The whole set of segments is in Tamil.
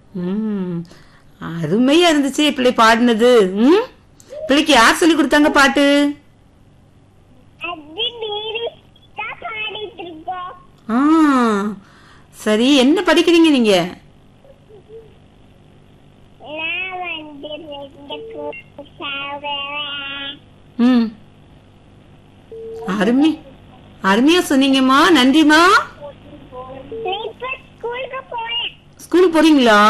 ம் அருமையா இருந்துச்சு பிள்ளை பாடினது ம் பிள்ளைக்கு யார் சொல்லி கொடுத்தாங்க பாட்டு அது நீரு தான் பாடிட்டு இருக்கோம் ஆ சரி என்ன படிக்கிறீங்க நீங்க நான் வந்து ரெண்டு சாப்பிடுவேன் ம் அருமை அருமையா சொன்னீங்கம்மா நன்றிம்மா இப்ப ஸ்கூலுக்கு போறேன் ஸ்கூலுக்கு போறீங்களா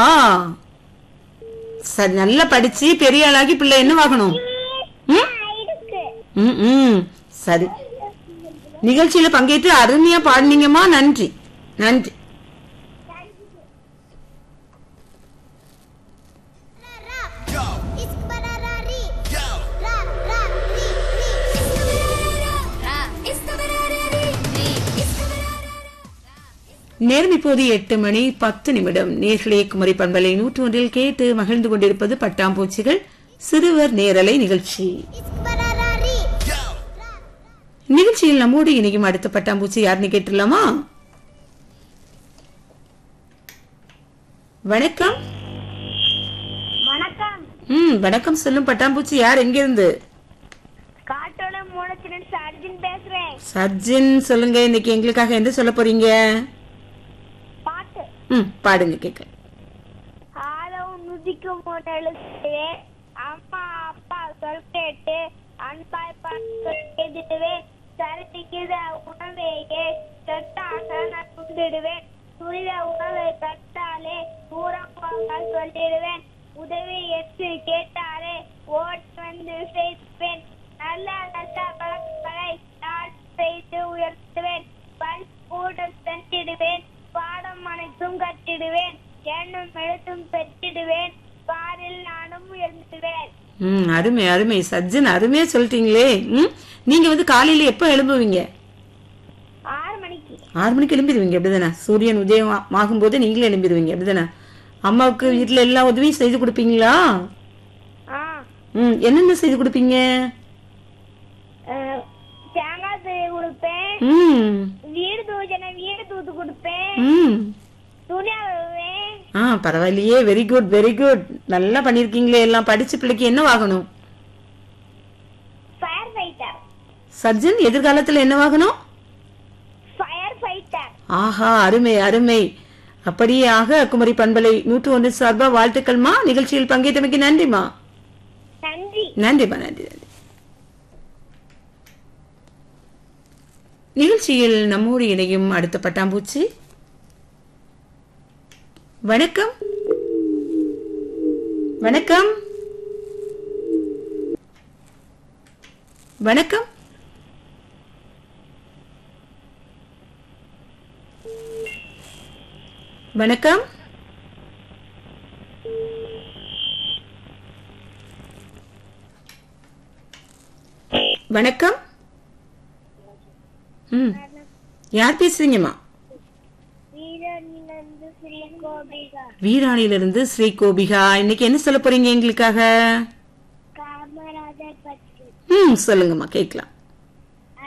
சரி நல்லா படிச்சு பெரிய ஆளாகி பிள்ளை என்னவாகணும் ம் இருக்கு ம் ம் சரி நிகழ்ச்சியில பங்கேற்று அருமையா பாடினீங்கம்மா நன்றி நன்றி நேரம் இப்போது எட்டு மணி பத்து நிமிடம் நேர்களே குமரி பண்பலை நூற்று ஒன்றில் கேட்டு மகிழ்ந்து கொண்டிருப்பது பட்டாம்பூச்சிகள் சிறுவர் நேரலை நிகழ்ச்சி நிகழ்ச்சியில் நம்மோடு இணையும் அடுத்த பட்டாம்பூச்சி யாருன்னு கேட்டுடலாமா வணக்கம் வணக்கம் ம் வணக்கம் சொல்லும் பட்டாம்பூச்சி யார் எங்கிருந்து காட்டோட மூலத்தினர் அர்ஜுன் பேசுறேன் சர்ஜின் சொல்லுங்க இன்னைக்கு எங்களுக்காக என்ன சொல்ல போறீங்க பாட்டு ம் பாடுங்க கேட்க ஆதவ நுதிக்கும் முன் எழுதுவேன் அம்மா அப்பா சொல் கேட்டு அன்பாய் பார்த்து எழுதிடுவேன் சரிக்குத உணவையே தொட்டாக நான் உண்டிடுவேன் துரித உணவை தொட்டாலே தூரம் போக சொல்லிடுவேன் உதவி எட்டு கேட்டாலே ஓடி வந்து சேர்ப்பேன் நல்ல நல்ல பழக்கங்களை நான் செய்து உயர்த்துவேன் பல் கூட தந்திடுவேன் பாடம் அனைத்தும் கட்டிடுவேன் எண்ணும் எழுத்தும் பெற்றிடுவேன் பாரில் நானும் உயர்ந்துடுவேன் ம் அருமை அருமை சர்ஜன் அருமையா சொல்லிட்டீங்களே ம் நீங்க வந்து காலையில எப்போ எழும்புவீங்க ஆறு மணிக்கு ஆறு மணிக்கு எழும்பிடுவீங்க அப்படிதானே சூரியன் உதயம் ஆ- ஆகும்போது நீங்களும் எழும்பிடுவீங்க அப்படிதானே அம்மாவுக்கு வீட்டுல எல்லா உதவியும் செய்து கொடுப்பீங்களா ஆ ம் என்னென்ன செய்து கொடுப்பீங்க அஹ், தேங்காய் துணி கொடுப்பேன் ம் வீடு தூஜனை வீடு தூத்து கொடுப்பேன் ம் துணி அழுவேன் ஆ பரவாயில்லையே வெரி குட் வெரி குட் நல்லா பண்ணிருக்கீங்களே எல்லாம் படிச்ச பிள்ளைக்கு என்ன ஆகணும் ஃபயர் ஃபைட்டர் சர்ஜன் எதிர்காலத்துல என்னவாகணும் ஃபயர் ஃபைட்டர் ஆஹா அருமை அருமை அப்படியே ஆக குமரி பண்பலை நூற்று ஒன்று சார்பா வாழ்த்துக்கள்மா நிகழ்ச்சியில் பங்கேற்றமைக்கு நன்றிமா நன்றி நன்றிம்மா நன்றி நன்றி நிகழ்ச்சியில் நம்மோடு இணையும் அடுத்த பட்டாம்பூச்சி வணக்கம் வணக்கம் வணக்கம் வணக்கம் வணக்கம் ம் யார் பேசுறீங்கம்மா வீரனிலிருந்து ஸ்ரீ கோபிகா வீராணியிலிருந்து ஸ்ரீ கோபிகா இன்னைக்கு என்ன சொல்ல போறீங்க எங்களுக்காக காமராஜர் பற்றி ம் சொல்லுங்கம்மா கேட்கலாம்